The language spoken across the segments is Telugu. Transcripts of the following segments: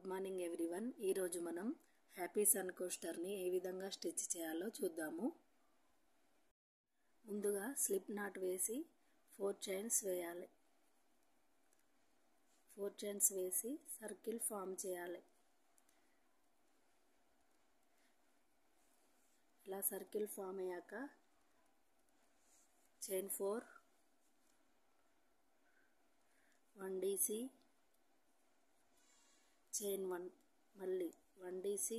గుడ్ మార్నింగ్ ఎవ్రీవన్ ఈరోజు మనం హ్యాపీ సన్ కోస్టర్ని ఏ విధంగా స్టిచ్ చేయాలో చూద్దాము ముందుగా స్లిప్ నాట్ వేసి ఫోర్ చైన్స్ వేయాలి ఫోర్ చైన్స్ వేసి సర్కిల్ ఫామ్ చేయాలి ఇలా సర్కిల్ ఫామ్ అయ్యాక chain four one DC chain one మళ్ళీ one DC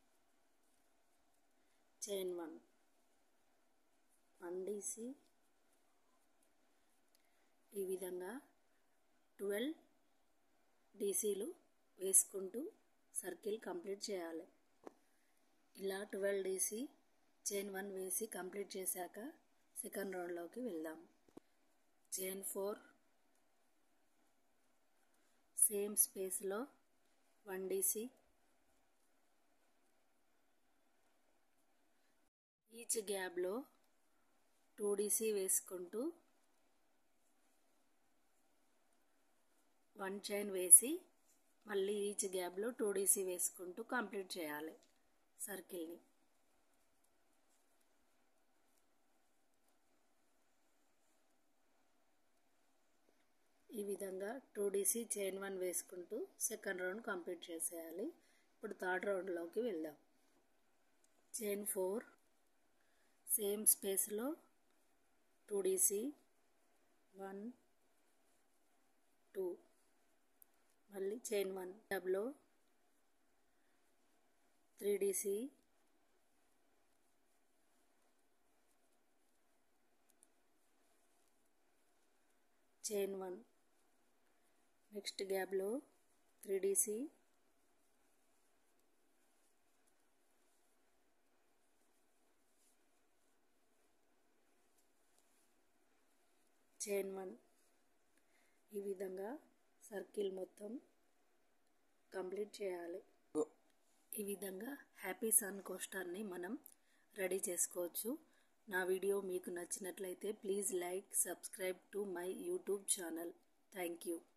chain one one DC ఈ విధంగా ట్వెల్వ్ డీసీలు వేసుకుంటూ సర్కిల్ కంప్లీట్ చేయాలి ఇలా ట్వెల్వ్ డీసీ చైన్ వన్ వేసి కంప్లీట్ చేశాక సెకండ్ రౌండ్లోకి వెళ్దాం చైన్ ఫోర్ సేమ్ స్పేస్లో వన్ డీసీ ఈచ్ గ్యాప్లో టూ డీసీ వేసుకుంటూ వన్ చైన్ వేసి మళ్ళీ ఈచ్ గ్యాప్లో టూ డీసీ వేసుకుంటూ కంప్లీట్ చేయాలి సర్కిల్ని ఈ విధంగా టూ డీసీ చైన్ వన్ వేసుకుంటూ సెకండ్ రౌండ్ కంప్లీట్ చేసేయాలి ఇప్పుడు థర్డ్ రౌండ్లోకి వెళ్దాం చైన్ ఫోర్ సేమ్ స్పేస్లో టూ డీసీ వన్ టూ మళ్ళీ చైన్ వన్ డబ్లో three DC chain one next గ్యాప్లో త్రీ డీసీ చైన్ వన్ ఈ విధంగా సర్కిల్ మొత్తం కంప్లీట్ చేయాలి ఈ విధంగా హ్యాపీ సన్ కోస్టర్ని మనం రెడీ చేసుకోవచ్చు నా వీడియో మీకు నచ్చినట్లయితే please like subscribe to my YouTube channel thank you